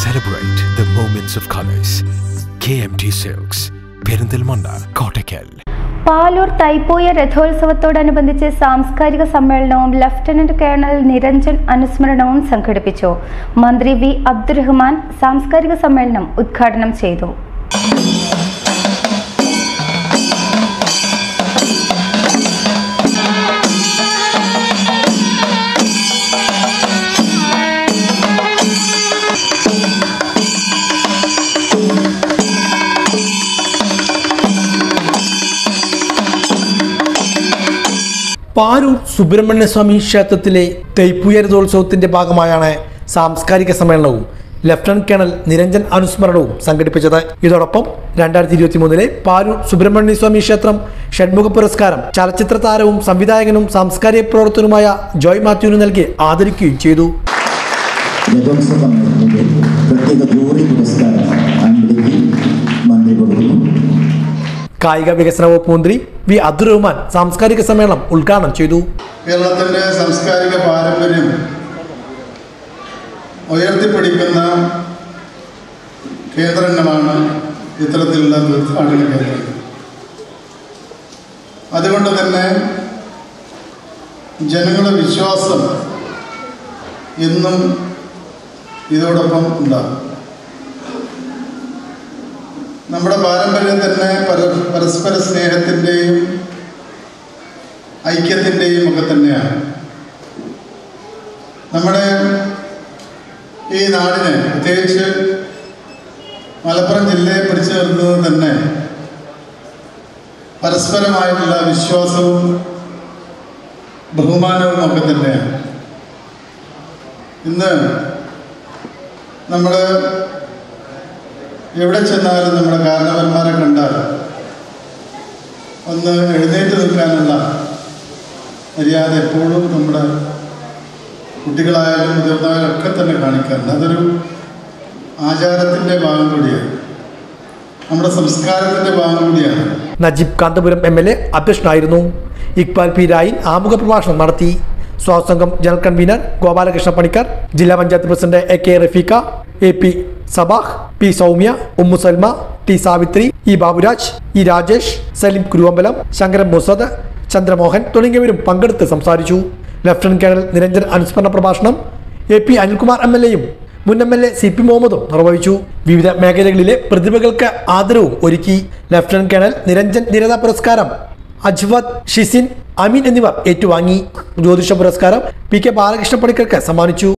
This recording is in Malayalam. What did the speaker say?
Celebrate the moments of colors. KMT Silks, Perinthalmanna Kottakkal Paloor തൈപ്പൂയ രഥോത്സവത്തോടനുബന്ധിച്ച് സാംസ്കാരിക സമ്മേളനവും ലഫ്റ്റനന്റ് കേണൽ നിരഞ്ജൻ അനുസ്മരണവും സംഘടിപ്പിച്ചു മന്ത്രി വി അബ്ദുറഹ്മാൻ സാംസ്കാരിക സമ്മേളനം ഉദ്ഘാടനം ചെയ്തു പാരൂർ സുബ്രഹ്മണ്യ സ്വാമി ക്ഷേത്രത്തിലെ തൈപ്പൂയ രഥോത്സവത്തിന്റെ ഭാഗമായാണ് സാംസ്കാരിക സമ്മേളനവും ലഫ്റ്റനന്റ് കേണൽ നിരഞ്ജൻ അനുസ്മരണവും സംഘടിപ്പിച്ചത് ഇതോടൊപ്പം രണ്ടായിരത്തി ഇരുപത്തി മൂന്നിലെ പാരൂർ സുബ്രഹ്മണ്യ സ്വാമി ക്ഷേത്രം ഷൺമുഖ പുരസ്കാരം ചലച്ചിത്ര താരവും സംവിധായകനും സാംസ്കാരിക പ്രവർത്തനവുമായ ജോയ് മാത്യുവിന് നൽകി ആദരിക്കുകയും ചെയ്തു രഥോത്സവ കമ്മിറ്റിയുടെ പ്രത്യേക ജൂറി പുരസ്കാരം അൻപിലേക്ക് മന്ത്രി കൊടുക്കുന്നു കായിക വികസന വകുപ്പ് മന്ത്രി വി അബ്ദുറഹ്മാൻ സാംസ്കാരിക സമ്മേളനം ഉദ്ഘാടനം ചെയ്തു കേരളത്തിൻ്റെ സാംസ്കാരിക പാരമ്പര്യം ഉയർത്തിപ്പിടിക്കുന്ന കേന്ദ്രങ്ങളാണ് ഇത്തരത്തിലുള്ള തീർത്ഥാടന കേന്ദ്രങ്ങൾ അതുകൊണ്ട് തന്നെ ജനങ്ങളുടെ വിശ്വാസം എന്നും ഇതോടൊപ്പം ഉണ്ടാകും നമ്മുടെ പാരമ്പര്യം തന്നെ പര പരസ്പര സ്നേഹത്തിൻ്റെയും ഐക്യത്തിൻ്റെയും ഒക്കെ തന്നെയാണ് നമ്മുടെ ഈ നാടിനെ പ്രത്യേകിച്ച് മലപ്പുറം ജില്ലയെ പിടിച്ചു നിർത്തുന്നത് തന്നെ പരസ്പരമായിട്ടുള്ള വിശ്വാസവും ബഹുമാനവും ഒക്കെ തന്നെയാണ് ഇന്ന് നമ്മൾ എവിടെ ചെന്നാലും നമ്മുടെ കാരണവന്മാരെ കണ്ടാൽ ഒന്ന് എഴുന്നേറ്റ് നിൽക്കാനുള്ള മര്യാദ എപ്പോഴും നമ്മുടെ കുട്ടികളായാലും മുതിർന്നവരും ഒക്കെ തന്നെ കാണിക്കാറുണ്ട് അതൊരു ആചാരത്തിൻ്റെ ഭാഗം കൂടിയാണ് നമ്മുടെ സംസ്കാരത്തിൻ്റെ ഭാഗം കൂടിയാണ് Najeeb Kanthapuram M L A അധ്യക്ഷനായിരുന്നു ഇക്ബാൽ പി രായിൻ ആമുഖ പ്രഭാഷണം നടത്തി സ്വാസംഘം ജനറൽ കൺവീനർ ഗോപാലകൃഷ്ണ പണിക്കർ ജില്ലാ panchayat president A K Rafeeqa A P Sabah P Soumya Ummu Salma T Savithri E Baburaj E Rajesh Saleem Kuruvambalam Sankaran Musad Chandramohan തുടങ്ങിയവരും പങ്കെടുത്ത് സംസാരിച്ചു ലഫ്റ്റനന്റ് കേണൽ നിരഞ്ജൻ അനുസ്മരണ പ്രഭാഷണം A P Anilkumar M L എയും മുൻ M L A C P മുഹമ്മദും നിർവഹിച്ചു വിവിധ മേഖലകളിലെ പ്രതിഭകൾക്ക് ആദരവും ഒരുക്കി ലഫ്റ്റനന്റ് കേണൽ നിരഞ്ജൻ നിരത പുരസ്കാരം അജ്വദ് ഷിസിൻ അമീൻ എന്നിവർ ഏറ്റുവാങ്ങി ജ്യോതിഷ പുരസ്കാരം പി കെ ബാലകൃഷ്ണ പണിക്കർക്ക് സമ്മാനിച്ചു